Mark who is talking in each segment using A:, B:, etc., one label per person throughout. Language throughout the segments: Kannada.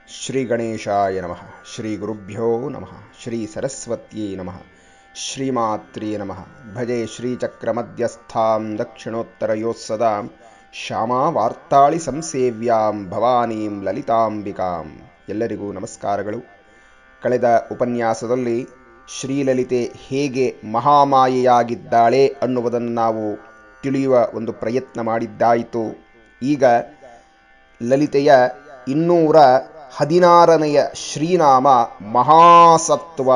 A: ಶ್ರೀ ಗಣೇಶಾಯ ನಮಃ ಶ್ರೀ ಗುರುಭ್ಯೋ ನಮಃ ಶ್ರೀ ಸರಸ್ವತ್ಯೈ ನಮಃ ಶ್ರೀಮಾತ್ರೇ ನಮಃ ಭಜೆ ಶ್ರೀಚಕ್ರಮಧ್ಯಸ್ಥಾಂ ದಕ್ಷಿಣೋತ್ತರಯೋಸ್ಸದಾಂ ಶ್ಯಾಮಾ ವಾರ್ತಾಳಿ ಸಂಸೇವ್ಯಾಂ ಭವಾನೀಂ ಲಲಿತಾಂಬಿಕಾಂ ಎಲ್ಲರಿಗೂ ನಮಸ್ಕಾರಗಳು ಕಳೆದ ಉಪನ್ಯಾಸದಲ್ಲಿ ಶ್ರೀಲಲಿತೆ ಹೇಗೆ ಮಹಾಮಾಯೆಯಾಗಿದ್ದಾಳೆ ಅನ್ನುವುದನ್ನು ನಾವು ತಿಳಿಯುವ ಒಂದು ಪ್ರಯತ್ನ ಮಾಡಿದ್ದಾಯಿತು ಈಗ ಲಲಿತೆಯ ಇನ್ನೂರ ಹದಿನಾರನೆಯ ಶ್ರೀನಾಮ ಮಹಾಸತ್ವ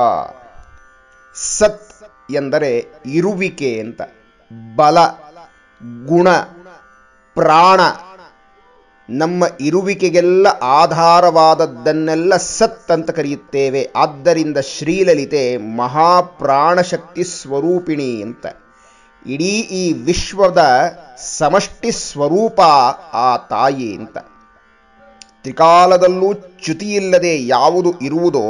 A: ಸತ್ ಎಂದರೆ ಇರುವಿಕೆ ಅಂತ ಬಲ ಗುಣ ಪ್ರಾಣ ನಮ್ಮ ಇರುವಿಕೆಗೆಲ್ಲ ಆಧಾರವಾದದ್ದನ್ನೆಲ್ಲ ಸತ್ ಅಂತ ಕರೆಯುತ್ತೇವೆ ಆದ್ದರಿಂದ ಶ್ರೀಲಲಿತೆ ಮಹಾಪ್ರಾಣಶಕ್ತಿ ಸ್ವರೂಪಿಣಿ ಅಂತ ಇಡೀ ಈ ವಿಶ್ವದ ಸಮಷ್ಟಿ ಸ್ವರೂಪ ಆ ತಾಯಿ ಅಂತ ತ್ರಿಕಾಲದಲ್ಲೂ ಚ್ಯುತಿಯಿಲ್ಲದೆ ಯಾವುದು ಇರುವುದೋ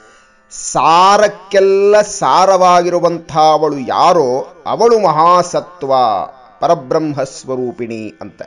A: ಸಾರಕ್ಕೆಲ್ಲ ಸಾರವಾಗಿರುವಂಥ ಅವಳು ಯಾರೋ ಅವಳು ಮಹಾಸತ್ವ ಪರಬ್ರಹ್ಮ ಸ್ವರೂಪಿಣಿ ಅಂತ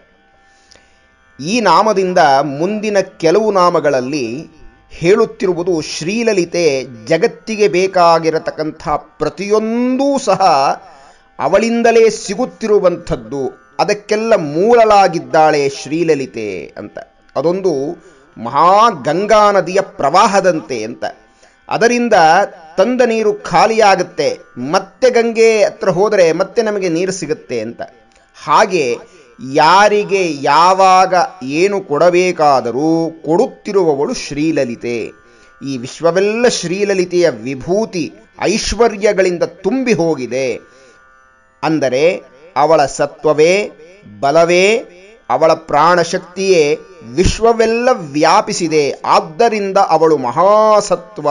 A: ಈ ನಾಮದಿಂದ ಮುಂದಿನ ಕೆಲವು ನಾಮಗಳಲ್ಲಿ ಹೇಳುತ್ತಿರುವುದು ಶ್ರೀಲಲಿತೆ ಜಗತ್ತಿಗೆ ಬೇಕಾಗಿರತಕ್ಕಂಥ ಪ್ರತಿಯೊಂದೂ ಸಹ ಅವಳಿಂದಲೇ ಸಿಗುತ್ತಿರುವಂಥದ್ದು ಅದಕ್ಕೆಲ್ಲ ಮೂಲಲಾಗಿದ್ದಾಳೆ ಶ್ರೀಲಲಿತೆ ಅಂತ ಅದೊಂದು ಮಹಾಗಂಗಾ ನದಿಯ ಪ್ರವಾಹದಂತೆ ಅಂತ ಅದರಿಂದ ತಂದ ನೀರು ಖಾಲಿಯಾಗುತ್ತೆ ಮತ್ತೆ ಗಂಗೆ ಹತ್ರ ಹೋದರೆ ಮತ್ತೆ ನಮಗೆ ನೀರು ಸಿಗುತ್ತೆ ಅಂತ ಹಾಗೆ ಯಾರಿಗೆ ಯಾವಾಗ ಏನು ಕೊಡಬೇಕಾದರೂ ಕೊಡುತ್ತಿರುವವಳು ಶ್ರೀಲಲಿತೆ ಈ ವಿಶ್ವವೆಲ್ಲ ಶ್ರೀಲಲಿತೆಯ ವಿಭೂತಿ ಐಶ್ವರ್ಯಗಳಿಂದ ತುಂಬಿ ಹೋಗಿದೆ ಅಂದರೆ ಅವಳ ಸತ್ವವೇ ಬಲವೇ ಅವಳ ಪ್ರಾಣಶಕ್ತಿಯೇ ವಿಶ್ವವೆಲ್ಲ ವ್ಯಾಪಿಸಿದೆ ಆದ್ದರಿಂದ ಅವಳು ಮಹಾಸತ್ವ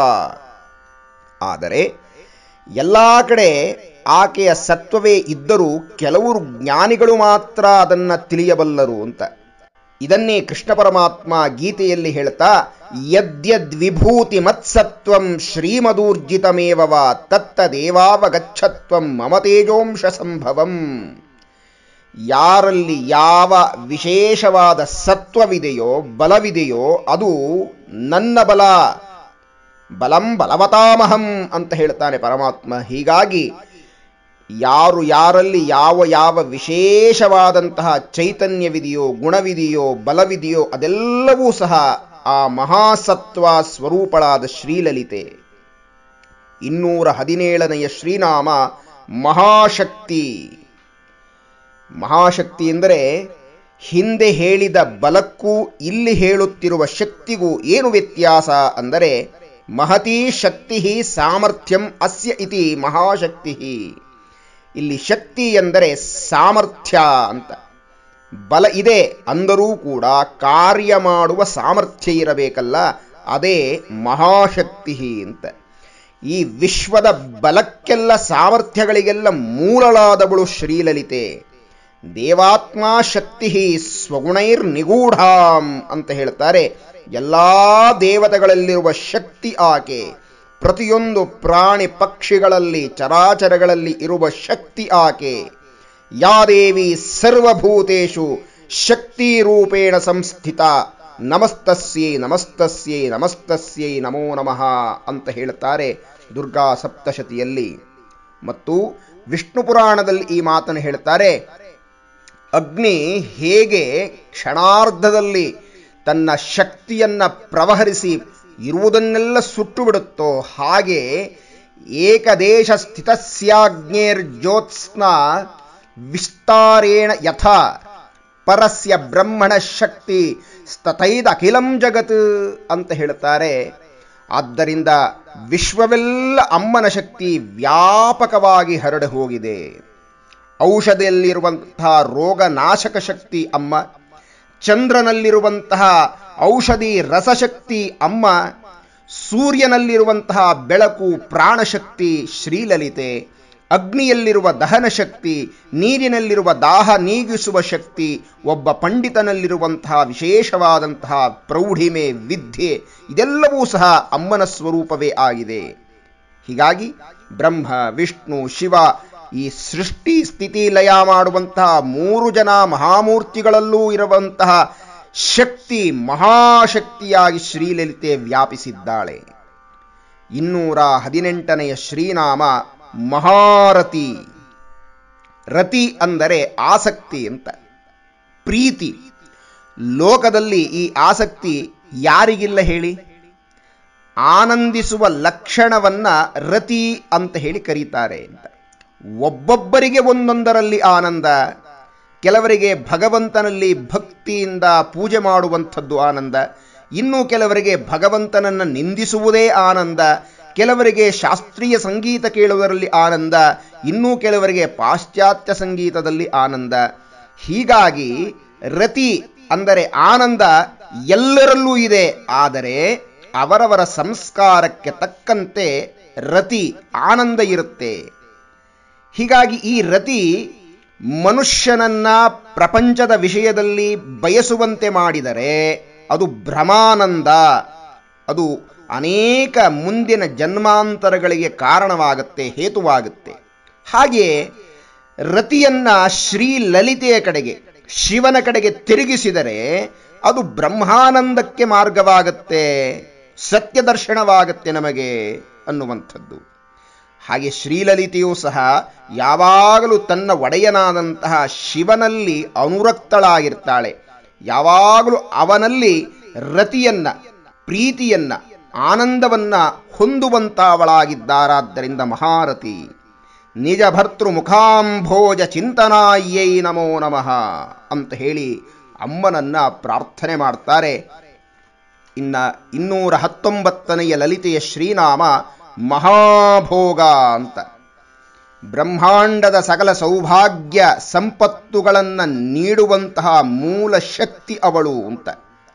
A: ಆದರೆ ಎಲ್ಲ ಕಡೆ ಆಕೆಯ ಸತ್ವವೇ ಇದ್ದರೂ ಕೆಲವರು ಜ್ಞಾನಿಗಳು ಮಾತ್ರ ಅದನ್ನು ತಿಳಿಯಬಲ್ಲರು ಅಂತ ಇದನ್ನೇ ಕೃಷ್ಣ ಪರಮಾತ್ಮ ಗೀತೆಯಲ್ಲಿ ಹೇಳ್ತಾ ಯದ್ಯದ್ವಿಭೂತಿ ಮತ್ಸತ್ವಂ ಶ್ರೀಮದೂರ್ಜಿತಮೇವವ ತತ್ತದೇವಾವಗಚ್ಚತ್ವಂ ಮಮ ತೇಜೋಂಶ ಸಂಭವಂ ಯಾರಲ್ಲಿ ಯಾವ ವಿಶೇಷವಾದ ಸತ್ವವಿದೆಯೋ ಬಲವಿದೆಯೋ ಅದು ನನ್ನ ಬಲ ಬಲಂ ಬಲವತಾಮಹಂ ಅಂತ ಹೇಳ್ತಾನೆ ಪರಮಾತ್ಮ ಹೀಗಾಗಿ ಯಾರು ಯಾರಲ್ಲಿ ಯಾವ ಯಾವ ವಿಶೇಷವಾದಂತಹ ಚೈತನ್ಯವಿದೆಯೋ ಗುಣವಿದೆಯೋ ಬಲವಿದೆಯೋ ಅದೆಲ್ಲವೂ ಸಹ ಆ ಮಹಾಸತ್ವ ಸ್ವರೂಪಳಾದ ಶ್ರೀಲಲಿತೆ ಇನ್ನೂರ ಹದಿನೇಳನೆಯ ಶ್ರೀನಾಮ ಮಹಾಶಕ್ತಿ ಮಹಾಶಕ್ತಿ ಎಂದರೆ ಹಿಂದೆ ಹೇಳಿದ ಬಲಕ್ಕೂ ಇಲ್ಲಿ ಹೇಳುತ್ತಿರುವ ಶಕ್ತಿಗೂ ಏನು ವ್ಯತ್ಯಾಸ ಅಂದರೆ ಮಹತೀ ಶಕ್ತಿ ಸಾಮರ್ಥ್ಯಂ ಅಸ್ಯ ಇತಿ ಮಹಾಶಕ್ತಿ ಇಲ್ಲಿ ಶಕ್ತಿ ಎಂದರೆ ಸಾಮರ್ಥ್ಯ ಅಂತ ಬಲ ಇದೆ ಅಂದರೂ ಕೂಡ ಕಾರ್ಯ ಮಾಡುವ ಸಾಮರ್ಥ್ಯ ಇರಬೇಕಲ್ಲ ಅದೇ ಮಹಾಶಕ್ತಿ ಅಂತ ಈ ವಿಶ್ವದ ಬಲಕ್ಕೆಲ್ಲ ಸಾಮರ್ಥ್ಯಗಳಿಗೆಲ್ಲ ಮೂಲಳಾದವಳು ಶ್ರೀಲಲಿತೆ ದೇವಾತ್ಮ ಶಕ್ತಿ ಸ್ವಗುಣೈರ್ ನಿಗೂಢಾಂ ಅಂತ ಹೇಳ್ತಾರೆ ಎಲ್ಲ ದೇವತೆಗಳಲ್ಲಿರುವ ಶಕ್ತಿ ಆಕೆ ಪ್ರತಿಯೊಂದು ಪ್ರಾಣಿ ಪಕ್ಷಿಗಳಲ್ಲಿ ಚರಾಚರಗಳಲ್ಲಿ ಇರುವ ಶಕ್ತಿ ಆಕೆ ಯಾ ದೇವಿ ಸರ್ವಭೂತೇಶು ಶಕ್ತಿ ರೂಪೇಣ ಸಂಸ್ಥಿತ ನಮಸ್ತಸ್ಯೈ ನಮಸ್ತಸ್ಯೈ ನಮಸ್ತಸ್ಯೈ ನಮೋ ನಮಃ ಅಂತ ಹೇಳ್ತಾರೆ ದುರ್ಗಾ ಸಪ್ತಶತಿಯಲ್ಲಿ ಮತ್ತು ವಿಷ್ಣು ಪುರಾಣದಲ್ಲಿ ಈ ಮಾತನ್ನು ಹೇಳ್ತಾರೆ ಅಗ್ನಿ ಹೇಗೆ ಕ್ಷಣಾರ್ಧದಲ್ಲಿ ತನ್ನ ಶಕ್ತಿಯನ್ನ ಪ್ರವಹರಿಸಿ ಇರುವುದನ್ನೆಲ್ಲ ಸುಟ್ಟು ಬಿಡುತ್ತೋ ಹಾಗೆ ಏಕದೇಶ ಸ್ಥಿತಸ್ಯಾಗ್ನೇರ್ಜ್ಯೋತ್ಸ್ನ ವಿಸ್ತಾರೇಣ ಯಥ ಪರಸ್ಯ ಬ್ರಹ್ಮಣ ಶಕ್ತಿ ಸ್ತತೈದ ಅಖಿಲಂ ಜಗತ್ ಅಂತ ಹೇಳ್ತಾರೆ ಆದ್ದರಿಂದ ವಿಶ್ವವೆಲ್ಲ ಅಮ್ಮನ ಶಕ್ತಿ ವ್ಯಾಪಕವಾಗಿ ಹರಡಿ ಹೋಗಿದೆ ಔಷಧಿಯಲ್ಲಿರುವಂತಹ ರೋಗನಾಶಕ ಶಕ್ತಿ ಅಮ್ಮ ಚಂದ್ರನಲ್ಲಿರುವಂತಹ ಔಷಧಿ ರಸಶಕ್ತಿ ಅಮ್ಮ ಸೂರ್ಯನಲ್ಲಿರುವಂತಹ ಬೆಳಕು ಪ್ರಾಣಶಕ್ತಿ ಶ್ರೀಲಲಿತೆ ಅಗ್ನಿಯಲ್ಲಿರುವ ದಹನ ಶಕ್ತಿ ನೀರಿನಲ್ಲಿರುವ ದಾಹ ನೀಗಿಸುವ ಶಕ್ತಿ ಒಬ್ಬ ಪಂಡಿತನಲ್ಲಿರುವಂತಹ ವಿಶೇಷವಾದಂತಹ ಪ್ರೌಢಿಮೆ ವಿದ್ಯೆ ಇದೆಲ್ಲವೂ ಸಹ ಅಮ್ಮನ ಸ್ವರೂಪವೇ ಆಗಿದೆ ಹೀಗಾಗಿ ಬ್ರಹ್ಮ ವಿಷ್ಣು ಶಿವ ಈ ಸೃಷ್ಟಿ ಸ್ಥಿತಿ ಲಯ ಮಾಡುವಂತಹ ಮೂರು ಜನ ಮಹಾಮೂರ್ತಿಗಳಲ್ಲೂ ಇರುವಂತಹ ಶಕ್ತಿ ಮಹಾಶಕ್ತಿಯಾಗಿ ಶ್ರೀಲಲಿತೆ ವ್ಯಾಪಿಸಿದ್ದಾಳೆ ಇನ್ನೂರ ಹದಿನೆಂಟನೆಯ ಶ್ರೀನಾಮ ಮಹಾರತಿ ರತಿ ಅಂದರೆ ಆಸಕ್ತಿ ಅಂತ ಪ್ರೀತಿ ಲೋಕದಲ್ಲಿ ಈ ಆಸಕ್ತಿ ಯಾರಿಗಿಲ್ಲ ಹೇಳಿ ಆನಂದಿಸುವ ಲಕ್ಷಣವನ್ನ ರತಿ ಅಂತ ಹೇಳಿ ಕರೀತಾರೆ ಅಂತ ಒಬ್ಬೊಬ್ಬರಿಗೆ ಒಂದೊಂದರಲ್ಲಿ ಆನಂದ ಕೆಲವರಿಗೆ ಭಗವಂತನಲ್ಲಿ ಭಕ್ತಿಯಿಂದ ಪೂಜೆ ಮಾಡುವಂಥದ್ದು ಆನಂದ ಇನ್ನು ಕೆಲವರಿಗೆ ಭಗವಂತನನ್ನು ನಿಂದಿಸುವುದೇ ಆನಂದ ಕೆಲವರಿಗೆ ಶಾಸ್ತ್ರೀಯ ಸಂಗೀತ ಕೇಳುವುದರಲ್ಲಿ ಆನಂದ ಇನ್ನೂ ಕೆಲವರಿಗೆ ಪಾಶ್ಚಾತ್ಯ ಸಂಗೀತದಲ್ಲಿ ಆನಂದ ಹೀಗಾಗಿ ರತಿ ಅಂದರೆ ಆನಂದ ಎಲ್ಲರಲ್ಲೂ ಇದೆ ಆದರೆ ಅವರವರ ಸಂಸ್ಕಾರಕ್ಕೆ ತಕ್ಕಂತೆ ರತಿ ಆನಂದ ಇರುತ್ತೆ ಹೀಗಾಗಿ ಈ ರತಿ ಮನುಷ್ಯನನ್ನ ಪ್ರಪಂಚದ ವಿಷಯದಲ್ಲಿ ಬಯಸುವಂತೆ ಮಾಡಿದರೆ ಅದು ಭ್ರಮಾನಂದ ಅದು ಅನೇಕ ಮುಂದಿನ ಜನ್ಮಾಂತರಗಳಿಗೆ ಕಾರಣವಾಗುತ್ತೆ ಹೇತುವಾಗುತ್ತೆ ಹಾಗೆಯೇ ರತಿಯನ್ನ ಶ್ರೀ ಲಲಿತೆಯ ಕಡೆಗೆ ಶಿವನ ಕಡೆಗೆ ತಿರುಗಿಸಿದರೆ ಅದು ಬ್ರಹ್ಮಾನಂದಕ್ಕೆ ಮಾರ್ಗವಾಗುತ್ತೆ ಸತ್ಯ ದರ್ಶನವಾಗುತ್ತೆ ನಮಗೆ ಅನ್ನುವಂಥದ್ದು ಹಾಗೆ ಶ್ರೀಲಲಿತೆಯೂ ಸಹ ಯಾವಾಗಲೂ ತನ್ನ ಒಡೆಯನಾದಂತಹ ಶಿವನಲ್ಲಿ ಅನುರಕ್ತಳಾಗಿರ್ತಾಳೆ ಯಾವಾಗಲೂ ಅವನಲ್ಲಿ ರತಿಯನ್ನ ಪ್ರೀತಿಯನ್ನ ಆನಂದವನ್ನ ಹೊಂದುವಂತವಳಾಗಿದ್ದಾರಾದ್ದರಿಂದ ಮಹಾರತಿ ನಿಜ ಭರ್ತೃ ಮುಖಾಂಭೋಜ ಚಿಂತನಾಯ್ಯೈ ನಮೋ ನಮಃ ಅಂತ ಹೇಳಿ ಅಮ್ಮನನ್ನ ಪ್ರಾರ್ಥನೆ ಮಾಡ್ತಾರೆ ಇನ್ನ ಇನ್ನೂರ ಹತ್ತೊಂಬತ್ತನೆಯ ಲಲಿತೆಯ ಶ್ರೀನಾಮ ಮಹಾಭೋಗ ಅಂತ ಬ್ರಹ್ಮಾಂಡದ ಸಕಲ ಸೌಭಾಗ್ಯ ಸಂಪತ್ತುಗಳನ್ನು ನೀಡುವಂತಹ ಮೂಲ ಶಕ್ತಿ ಅವಳು ಅಂತ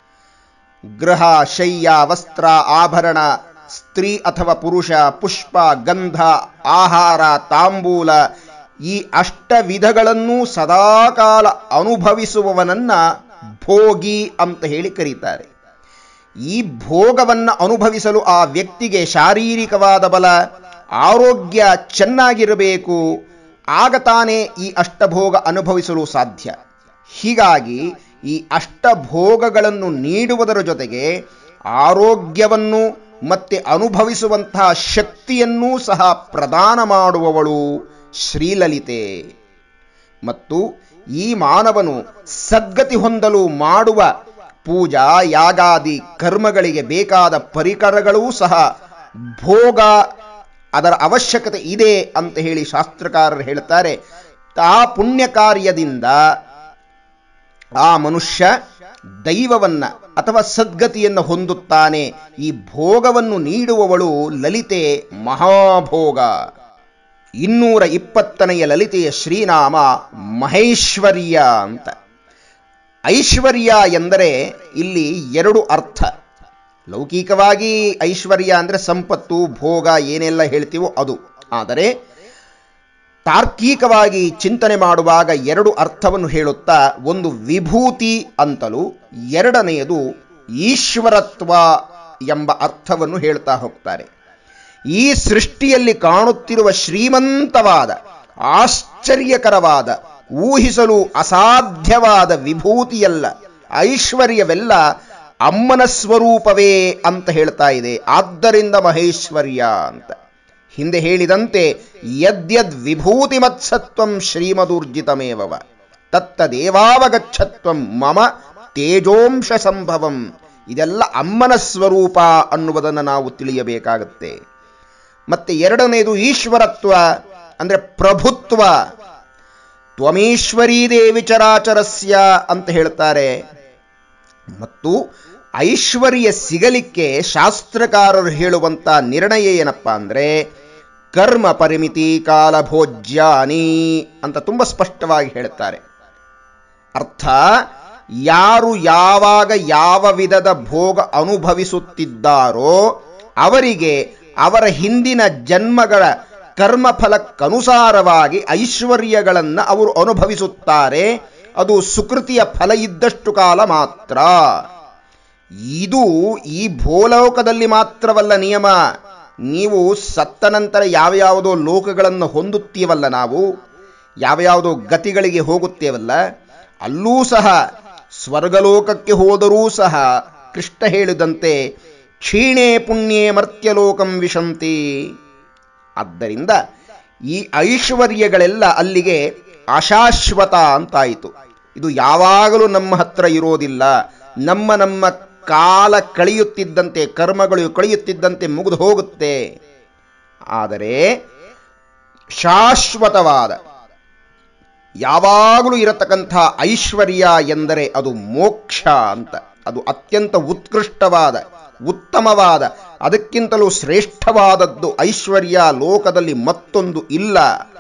A: ಗೃಹ ಶಯ್ಯ ವಸ್ತ್ರ ಆಭರಣ ಸ್ತ್ರೀ ಅಥವಾ ಪುರುಷ ಪುಷ್ಪ ಗಂಧ ಆಹಾರ ತಾಂಬೂಲ ಈ ಅಷ್ಟ ವಿಧಗಳನ್ನು ಸದಾಕಾಲ ಅನುಭವಿಸುವವನನ್ನ ಭೋಗಿ ಅಂತ ಹೇಳಿ ಕರೀತಾರೆ ಈ ಭೋಗವನ್ನು ಅನುಭವಿಸಲು ಆ ವ್ಯಕ್ತಿಗೆ ಶಾರೀರಿಕವಾದ ಬಲ ಆರೋಗ್ಯ ಚೆನ್ನಾಗಿರಬೇಕು ಆಗ ತಾನೇ ಈ ಅಷ್ಟಭೋಗ ಅನುಭವಿಸಲು ಸಾಧ್ಯ ಹೀಗಾಗಿ ಈ ಅಷ್ಟಭೋಗಗಳನ್ನು ನೀಡುವುದರ ಜೊತೆಗೆ ಆರೋಗ್ಯವನ್ನು ಮತ್ತೆ ಅನುಭವಿಸುವಂತಹ ಶಕ್ತಿಯನ್ನೂ ಸಹ ಪ್ರದಾನ ಮಾಡುವವಳು ಶ್ರೀಲಲಿತೆ ಮತ್ತು ಈ ಮಾನವನು ಸದ್ಗತಿ ಹೊಂದಲು ಮಾಡುವ ಪೂಜಾ ಯಾಗಾದಿ ಕರ್ಮಗಳಿಗೆ ಬೇಕಾದ ಪರಿಕರಗಳೂ ಸಹ ಭೋಗ ಅದರ ಅವಶ್ಯಕತೆ ಇದೆ ಅಂತ ಹೇಳಿ ಶಾಸ್ತ್ರಕಾರರು ಹೇಳ್ತಾರೆ ಆ ಪುಣ್ಯ ಕಾರ್ಯದಿಂದ ಆ ಮನುಷ್ಯ ದೈವವನ್ನ ಅಥವಾ ಸದ್ಗತಿಯನ್ನು ಹೊಂದುತ್ತಾನೆ ಈ ಭೋಗವನ್ನು ನೀಡುವವಳು ಲಲಿತೆ ಮಹಾಭೋಗ ಇನ್ನೂರ ಇಪ್ಪತ್ತನೆಯ ಲಲಿತೆಯ ಶ್ರೀನಾಮ ಮಹೇಶ್ವರ್ಯ ಅಂತ ಐಶ್ವರ್ಯ ಎಂದರೆ ಇಲ್ಲಿ ಎರಡು ಅರ್ಥ ಲೌಕಿಕವಾಗಿ ಐಶ್ವರ್ಯ ಅಂದರೆ ಸಂಪತ್ತು ಭೋಗ ಏನೆಲ್ಲ ಹೇಳ್ತೀವೋ ಅದು ಆದರೆ ತಾರ್ಕಿಕವಾಗಿ ಚಿಂತನೆ ಮಾಡುವಾಗ ಎರಡು ಅರ್ಥವನ್ನು ಹೇಳುತ್ತಾ ಒಂದು ವಿಭೂತಿ ಅಂತಲೂ ಎರಡನೆಯದು ಈಶ್ವರತ್ವ ಎಂಬ ಅರ್ಥವನ್ನು ಹೇಳ್ತಾ ಹೋಗ್ತಾರೆ ಈ ಸೃಷ್ಟಿಯಲ್ಲಿ ಕಾಣುತ್ತಿರುವ ಶ್ರೀಮಂತವಾದ ಆಶ್ಚರ್ಯಕರವಾದ ಊಹಿಸಲು ಅಸಾಧ್ಯವಾದ ವಿಭೂತಿಯಲ್ಲ ಐಶ್ವರ್ಯವೆಲ್ಲ ಅಮ್ಮನ ಸ್ವರೂಪವೇ ಅಂತ ಹೇಳ್ತಾ ಇದೆ ಆದ್ದರಿಂದ ಮಹೇಶ್ವರ್ಯ ಅಂತ ಹಿಂದೆ ಹೇಳಿದಂತೆ ಯದ್ಯದ್ ವಿಭೂತಿ ಮತ್ಸತ್ವಂ ಶ್ರೀಮದೂರ್ಜಿತಮೇವವ ತತ್ತದೇವಾವಗಚ್ಚತ್ವಂ ಮಮ ತೇಜೋಂಶ ಸಂಭವಂ ಇದೆಲ್ಲ ಅಮ್ಮನ ಸ್ವರೂಪ ಅನ್ನುವುದನ್ನು ನಾವು ತಿಳಿಯಬೇಕಾಗುತ್ತೆ ಮತ್ತೆ ಎರಡನೇದು ಈಶ್ವರತ್ವ ಅಂದರೆ ಪ್ರಭುತ್ವ ತ್ವಮೀಶ್ವರೀ ದೇವಿ ಚರಾಚರಸ್ಯ ಅಂತ ಹೇಳ್ತಾರೆ ಮತ್ತು ಐಶ್ವರ್ಯ ಸಿಗಲಿಕ್ಕೆ ಶಾಸ್ತ್ರಕಾರರು ಹೇಳುವಂತ ನಿರ್ಣಯ ಏನಪ್ಪ ಅಂದರೆ ಕರ್ಮ ಪರಿಮಿತಿ ಕಾಲಭೋಜ್ಯಾನಿ ಅಂತ ತುಂಬ ಸ್ಪಷ್ಟವಾಗಿ ಹೇಳ್ತಾರೆ ಅರ್ಥ ಯಾರು ಯಾವಾಗ ಯಾವ ವಿಧದ ಭೋಗ ಅನುಭವಿಸುತ್ತಿದ್ದಾರೋ ಅವರಿಗೆ ಅವರ ಹಿಂದಿನ ಜನ್ಮಗಳ ಕರ್ಮಫಲಕ್ಕನುಸಾರವಾಗಿ ಐಶ್ವರ್ಯಗಳನ್ನು ಅವರು ಅನುಭವಿಸುತ್ತಾರೆ ಅದು ಸುಕೃತಿಯ ಫಲ ಇದ್ದಷ್ಟು ಕಾಲ ಮಾತ್ರ ಇದು ಈ ಭೂಲೋಕದಲ್ಲಿ ಮಾತ್ರವಲ್ಲ ನಿಯಮ ನೀವು ಸತ್ತ ನಂತರ ಯಾವ್ಯಾವುದೋ ಲೋಕಗಳನ್ನು ಹೊಂದುತ್ತೀವಲ್ಲ ನಾವು ಯಾವ್ಯಾವುದೋ ಗತಿಗಳಿಗೆ ಹೋಗುತ್ತೇವಲ್ಲ ಅಲ್ಲೂ ಸಹ ಸ್ವರ್ಗಲೋಕಕ್ಕೆ ಹೋದರೂ ಸಹ ಕೃಷ್ಣ ಹೇಳಿದಂತೆ ಕ್ಷೀಣೆ ಪುಣ್ಯೇ ಮರ್ತ್ಯಲೋಕಂ ವಿಶಂತಿ ಆದ್ದರಿಂದ ಈ ಐಶ್ವರ್ಯಗಳೆಲ್ಲ ಅಲ್ಲಿಗೆ ಅಶಾಶ್ವತ ಅಂತಾಯಿತು ಇದು ಯಾವಾಗಲೂ ನಮ್ಮ ಹತ್ರ ಇರೋದಿಲ್ಲ ನಮ್ಮ ನಮ್ಮ ಕಾಲ ಕಳೆಯುತ್ತಿದ್ದಂತೆ ಕರ್ಮಗಳು ಕಳೆಯುತ್ತಿದ್ದಂತೆ ಮುಗಿದು ಹೋಗುತ್ತೆ ಆದರೆ ಶಾಶ್ವತವಾದ ಯಾವಾಗಲೂ ಇರತಕ್ಕಂಥ ಐಶ್ವರ್ಯ ಎಂದರೆ ಅದು ಮೋಕ್ಷ ಅಂತ ಅದು ಅತ್ಯಂತ ಉತ್ಕೃಷ್ಟವಾದ ಉತ್ತಮವಾದ ಅದಕ್ಕಿಂತಲೂ ಶ್ರೇಷ್ಠವಾದದ್ದು ಐಶ್ವರ್ಯ ಲೋಕದಲ್ಲಿ ಮತ್ತೊಂದು ಇಲ್ಲ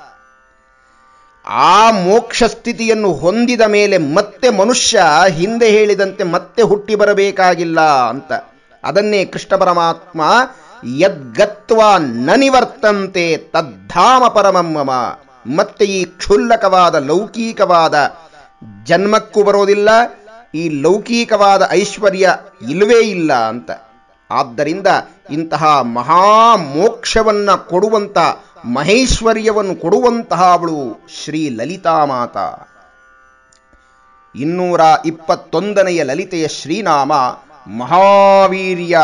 A: ಆ ಮೋಕ್ಷ ಸ್ಥಿತಿಯನ್ನು ಹೊಂದಿದ ಮೇಲೆ ಮತ್ತೆ ಮನುಷ್ಯ ಹಿಂದೆ ಹೇಳಿದಂತೆ ಮತ್ತೆ ಹುಟ್ಟಿ ಬರಬೇಕಾಗಿಲ್ಲ ಅಂತ ಅದನ್ನೇ ಕೃಷ್ಣ ಪರಮಾತ್ಮ ಯದ್ಗತ್ವ ನ ನಿವರ್ತಂತೆ ತದ್ಧಾಮ ಪರಮಮ್ಮಮ ಮತ್ತೆ ಈ ಕ್ಷುಲ್ಲಕವಾದ ಲೌಕಿಕವಾದ ಜನ್ಮಕ್ಕೂ ಬರೋದಿಲ್ಲ ಈ ಲೌಕಿಕವಾದ ಐಶ್ವರ್ಯ ಇಲ್ಲವೇ ಇಲ್ಲ ಅಂತ ಆದ್ದರಿಂದ ಇಂತಹ ಮಹಾಮೋಕ್ಷವನ್ನ ಕೊಡುವಂತ ಮಹೇಶ್ವರ್ಯವನ್ನು ಕೊಡುವಂತಹ ಅವಳು ಶ್ರೀ ಲಲಿತಾ ಮಾತಾ ಇನ್ನೂರ ಇಪ್ಪತ್ತೊಂದನೆಯ ಲಲಿತೆಯ ಶ್ರೀನಾಮ ಮಹಾವೀರ್ಯ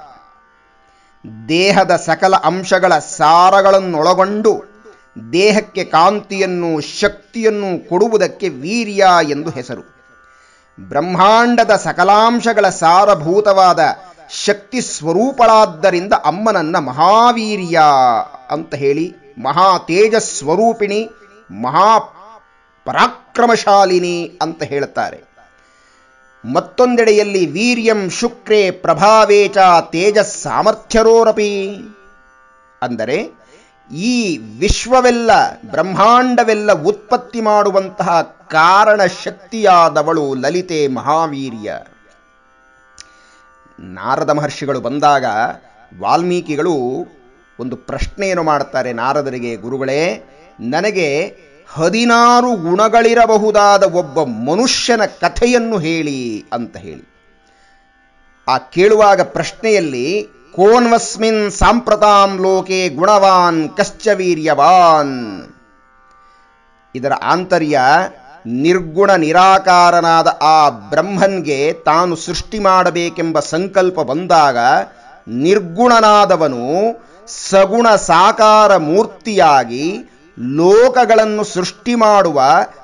A: ದೇಹದ ಸಕಲ ಅಂಶಗಳ ಸಾರಗಳನ್ನೊಳಗೊಂಡು ದೇಹಕ್ಕೆ ಕಾಂತಿಯನ್ನು ಶಕ್ತಿಯನ್ನು ಕೊಡುವುದಕ್ಕೆ ವೀರ್ಯ ಎಂದು ಹೆಸರು ಬ್ರಹ್ಮಾಂಡದ ಸಕಲಾಂಶಗಳ ಸಾರಭೂತವಾದ ಶಕ್ತಿ ಸ್ವರೂಪಳಾದ್ದರಿಂದ ಅಮ್ಮನನ್ನ ಮಹಾವೀರ್ಯ ಅಂತ ಹೇಳಿ ಮಹಾ ತೇಜಸ್ವರೂಪಿಣಿ ಮಹಾ ಪರಾಕ್ರಮಶಾಲಿನಿ ಅಂತ ಹೇಳುತ್ತಾರೆ ಮತ್ತೊಂದೆಡೆಯಲ್ಲಿ ವೀರ್ಯಂ ಶುಕ್ರೇ ಪ್ರಭಾವೇಚ ತೇಜಸ್ ಸಾಮರ್ಥ್ಯರೋರಪಿ ಅಂದರೆ ಈ ವಿಶ್ವವೆಲ್ಲ ಬ್ರಹ್ಮಾಂಡವೆಲ್ಲ ಉತ್ಪತ್ತಿ ಮಾಡುವಂತಹ ಕಾರಣ ಶಕ್ತಿಯಾದವಳು ಲಲಿತೆ ಮಹಾವೀರ್ಯ ನಾರದ ಮಹರ್ಷಿಗಳು ಬಂದಾಗ ವಾಲ್ಮೀಕಿಗಳು ಒಂದು ಪ್ರಶ್ನೆಯನ್ನು ಮಾಡುತ್ತಾರೆ ನಾರದರಿಗೆ ಗುರುಗಳೇ ನನಗೆ ಹದಿನಾರು ಗುಣಗಳಿರಬಹುದಾದ ಒಬ್ಬ ಮನುಷ್ಯನ ಕಥೆಯನ್ನು ಹೇಳಿ ಅಂತ ಹೇಳಿ ಆ ಕೇಳುವಾಗ ಪ್ರಶ್ನೆಯಲ್ಲಿ ಕೋನ್ವಸ್ಮಿನ್ ಸಾಂಪ್ರತಾಂ ಲೋಕೆ ಗುಣವಾನ್ ಕಶ್ಚ ವೀರ್ಯವಾನ್ ಇದರ ಆಂತರ್ಯ ನಿರ್ಗುಣ ನಿರಾಕಾರನಾದ ಆ ಬ್ರಹ್ಮನ್ಗೆ ತಾನು ಸೃಷ್ಟಿ ಮಾಡಬೇಕೆಂಬ ಸಂಕಲ್ಪ ಬಂದಾಗ ನಿರ್ಗುಣನಾದವನು ಸಗುಣ ಸಾಕಾರ ಮೂರ್ತಿಯಾಗಿ ಲೋಕಗಳನ್ನು ಸೃಷ್ಟಿ ಮಾಡುವ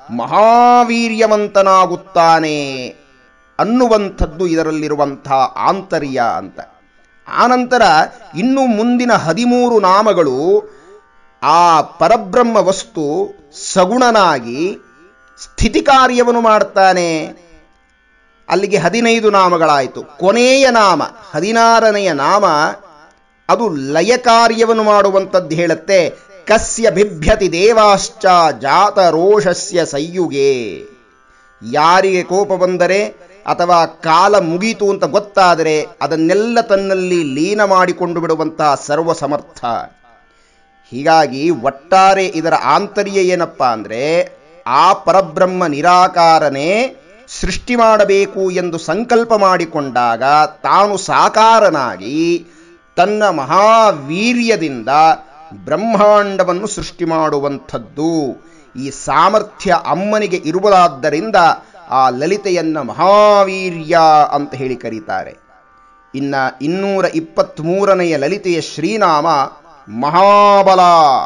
A: ಮಹಾವೀರ್ಯವಂತನಾಗುತ್ತಾನೆ ಅನ್ನುವಂಥದ್ದು ಇದರಲ್ಲಿರುವಂಥ ಆಂತರ್ಯ ಅಂತ ಆನಂತರ ಇನ್ನು ಮುಂದಿನ ಹದಿಮೂರು ನಾಮಗಳು ಆ ಪರಬ್ರಹ್ಮ ವಸ್ತು ಸಗುಣನಾಗಿ ಸ್ಥಿತಿ ಕಾರ್ಯವನ್ನು ಮಾಡ್ತಾನೆ ಅಲ್ಲಿಗೆ ಹದಿನೈದು ನಾಮಗಳಾಯಿತು ಕೊನೆಯ ನಾಮ ಹದಿನಾರನೆಯ ನಾಮ ಅದು ಲಯ ಕಾರ್ಯವನ್ನು ಮಾಡುವಂಥದ್ದು ಹೇಳುತ್ತೆ ಕಸ್ಯ ಬಿಭ್ಯತಿ ದೇವಾಶ್ಚ ಜಾತ ರೋಷಸ್ಯ ಸಂಯುಗೆ ಯಾರಿಗೆ ಕೋಪ ಬಂದರೆ ಅಥವಾ ಕಾಲ ಮುಗೀತು ಅಂತ ಗೊತ್ತಾದರೆ ಅದನ್ನೆಲ್ಲ ತನ್ನಲ್ಲಿ ಲೀನ ಮಾಡಿಕೊಂಡು ಬಿಡುವಂತಹ ಸರ್ವ ಸಮರ್ಥ ಹೀಗಾಗಿ ಒಟ್ಟಾರೆ ಇದರ ಆಂತರ್ಯ ಏನಪ್ಪ ಅಂದರೆ ಆ ಪರಬ್ರಹ್ಮ ನಿರಾಕಾರನೇ ಸೃಷ್ಟಿ ಮಾಡಬೇಕು ಎಂದು ಸಂಕಲ್ಪ ಮಾಡಿಕೊಂಡಾಗ ತಾನು ಸಾಕಾರನಾಗಿ ತನ್ನ ಮಹಾವೀರ್ಯದಿಂದ ಬ್ರಹ್ಮಾಂಡವನ್ನು ಸೃಷ್ಟಿ ಮಾಡುವಂಥದ್ದು ಈ ಸಾಮರ್ಥ್ಯ ಅಮ್ಮನಿಗೆ ಇರುವುದಾದ್ದರಿಂದ ಆ ಲಲಿತೆಯನ್ನ ಮಹಾವೀರ್ಯ ಅಂತ ಹೇಳಿ ಕರೀತಾರೆ ಇನ್ನ ಇನ್ನೂರ ಇಪ್ಪತ್ತ್ಮೂರನೆಯ ಲಲಿತೆಯ ಶ್ರೀನಾಮ ಮಹಾಬಲ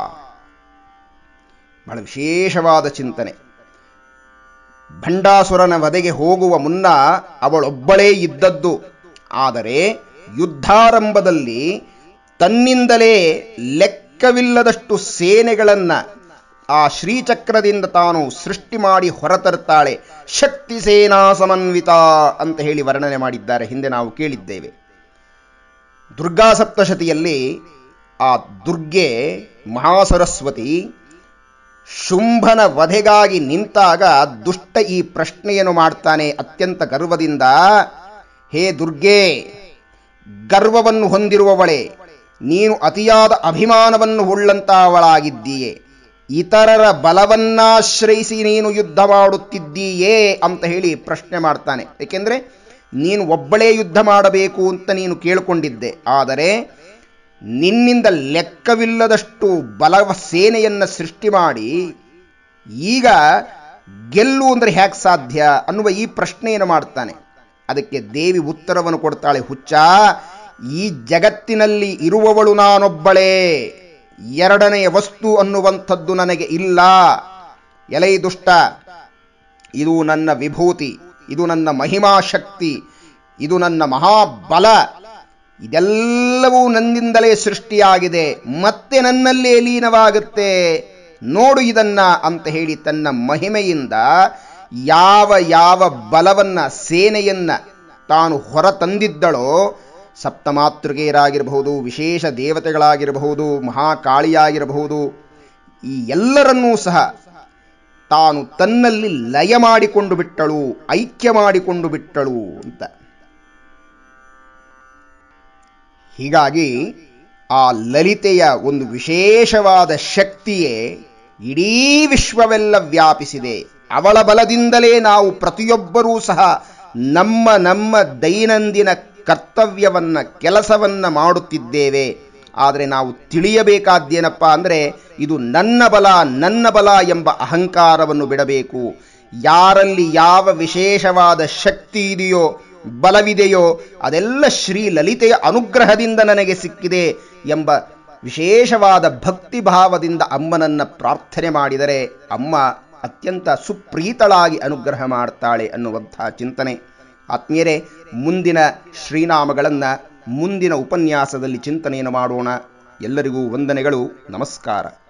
A: ಬಹಳ ವಿಶೇಷವಾದ ಚಿಂತನೆ ಭಂಡಾಸುರನ ವಧೆಗೆ ಹೋಗುವ ಮುನ್ನ ಅವಳೊಬ್ಬಳೇ ಇದ್ದದ್ದು ಆದರೆ ಯುದ್ಧಾರಂಭದಲ್ಲಿ ತನ್ನಿಂದಲೇ ಲೆಕ್ಕವಿಲ್ಲದಷ್ಟು ಸೇನೆಗಳನ್ನ ಆ ಶ್ರೀಚಕ್ರದಿಂದ ತಾನು ಸೃಷ್ಟಿ ಮಾಡಿ ಹೊರತರುತ್ತಾಳೆ ಶಕ್ತಿ ಸೇನಾ ಸಮನ್ವಿತ ಅಂತ ಹೇಳಿ ವರ್ಣನೆ ಮಾಡಿದ್ದಾರೆ ಹಿಂದೆ ನಾವು ಕೇಳಿದ್ದೇವೆ ದುರ್ಗಾ ಸಪ್ತಶತಿಯಲ್ಲಿ ಆ ದುರ್ಗೆ ಮಹಾಸರಸ್ವತಿ ಶುಂಭನ ವಧೆಗಾಗಿ ನಿಂತಾಗ ದುಷ್ಟ ಈ ಪ್ರಶ್ನೆಯನ್ನು ಮಾಡ್ತಾನೆ ಅತ್ಯಂತ ಗರ್ವದಿಂದ ಹೇ ದುರ್ಗೆ ಗರ್ವವನ್ನು ಹೊಂದಿರುವವಳೆ ನೀನು ಅತಿಯಾದ ಅಭಿಮಾನವನ್ನು ಉಳ್ಳಂತವಳಾಗಿದ್ದೀಯೆ ಇತರರ ಬಲವನ್ನಾಶ್ರಯಿಸಿ ನೀನು ಯುದ್ಧ ಮಾಡುತ್ತಿದ್ದೀಯೇ ಅಂತ ಹೇಳಿ ಪ್ರಶ್ನೆ ಮಾಡ್ತಾನೆ ಏಕೆಂದರೆ ನೀನು ಒಬ್ಬಳೇ ಯುದ್ಧ ಮಾಡಬೇಕು ಅಂತ ನೀನು ಕೇಳಿಕೊಂಡಿದ್ದೆ ಆದರೆ ನಿನ್ನಿಂದ ಲೆಕ್ಕವಿಲ್ಲದಷ್ಟು ಬಲ ಸೇನೆಯನ್ನು ಸೃಷ್ಟಿ ಮಾಡಿ ಈಗ ಗೆಲ್ಲು ಅಂದರೆ ಹ್ಯಾಕ್ ಸಾಧ್ಯ ಅನ್ನುವ ಈ ಪ್ರಶ್ನೆಯನ್ನು ಮಾಡ್ತಾನೆ ಅದಕ್ಕೆ ದೇವಿ ಉತ್ತರವನ್ನು ಕೊಡ್ತಾಳೆ ಹುಚ್ಚ ಈ ಜಗತ್ತಿನಲ್ಲಿ ಇರುವವಳು ನಾನೊಬ್ಬಳೇ ಎರಡನೆಯ ವಸ್ತು ಅನ್ನುವಂಥದ್ದು ನನಗೆ ಇಲ್ಲ ಎಲೈ ದುಷ್ಟ ಇದು ನನ್ನ ವಿಭೂತಿ ಇದು ನನ್ನ ಮಹಿಮಾ ಶಕ್ತಿ ಇದು ನನ್ನ ಮಹಾಬಲ ಇದೆಲ್ಲವೂ ನನ್ನಿಂದಲೇ ಸೃಷ್ಟಿಯಾಗಿದೆ ಮತ್ತೆ ನನ್ನಲ್ಲೇ ಲೀನವಾಗುತ್ತೆ ನೋಡು ಇದನ್ನ ಅಂತ ಹೇಳಿ ತನ್ನ ಮಹಿಮೆಯಿಂದ ಯಾವ ಯಾವ ಬಲವನ್ನ ಸೇನೆಯನ್ನ ತಾನು ಹೊರ ತಂದಿದ್ದಳೋ ಸಪ್ತಮಾತೃಕೆಯರಾಗಿರಬಹುದು ವಿಶೇಷ ದೇವತೆಗಳಾಗಿರಬಹುದು ಮಹಾಕಾಳಿಯಾಗಿರಬಹುದು ಈ ಎಲ್ಲರನ್ನೂ ಸಹ ತಾನು ತನ್ನಲ್ಲಿ ಲಯ ಮಾಡಿಕೊಂಡು ಬಿಟ್ಟಳು ಐಕ್ಯ ಮಾಡಿಕೊಂಡು ಬಿಟ್ಟಳು ಅಂತ ಹೀಗಾಗಿ ಆ ಲಲಿತೆಯ ಒಂದು ವಿಶೇಷವಾದ ಶಕ್ತಿಯೇ ಇಡೀ ವಿಶ್ವವೆಲ್ಲ ವ್ಯಾಪಿಸಿದೆ ಅವಳ ಬಲದಿಂದಲೇ ನಾವು ಪ್ರತಿಯೊಬ್ಬರೂ ಸಹ ನಮ್ಮ ನಮ್ಮ ದೈನಂದಿನ ಕರ್ತವ್ಯವನ್ನ ಕೆಲಸವನ್ನ ಮಾಡುತ್ತಿದ್ದೇವೆ ಆದರೆ ನಾವು ತಿಳಿಯಬೇಕಾದ್ದೇನಪ್ಪ ಅಂದರೆ ಇದು ನನ್ನ ಬಲ ನನ್ನ ಬಲ ಎಂಬ ಅಹಂಕಾರವನ್ನು ಬಿಡಬೇಕು ಯಾರಲ್ಲಿ ಯಾವ ವಿಶೇಷವಾದ ಶಕ್ತಿ ಇದೆಯೋ ಬಲವಿದೆಯೋ ಅದೆಲ್ಲ ಶ್ರೀ ಲಲಿತೆಯ ಅನುಗ್ರಹದಿಂದ ನನಗೆ ಸಿಕ್ಕಿದೆ ಎಂಬ ವಿಶೇಷವಾದ ಭಕ್ತಿ ಭಾವದಿಂದ ಅಮ್ಮನನ್ನ ಪ್ರಾರ್ಥನೆ ಮಾಡಿದರೆ ಅಮ್ಮ ಅತ್ಯಂತ ಸುಪ್ರೀತಳಾಗಿ ಅನುಗ್ರಹ ಮಾಡ್ತಾಳೆ ಅನ್ನುವಂಥ ಚಿಂತನೆ ಆತ್ಮೀಯರೇ ಮುಂದಿನ ಶ್ರೀನಾಮಗಳನ್ನು ಮುಂದಿನ ಉಪನ್ಯಾಸದಲ್ಲಿ ಚಿಂತನೆಯನ್ನು ಮಾಡೋಣ ಎಲ್ಲರಿಗೂ ವಂದನೆಗಳು ನಮಸ್ಕಾರ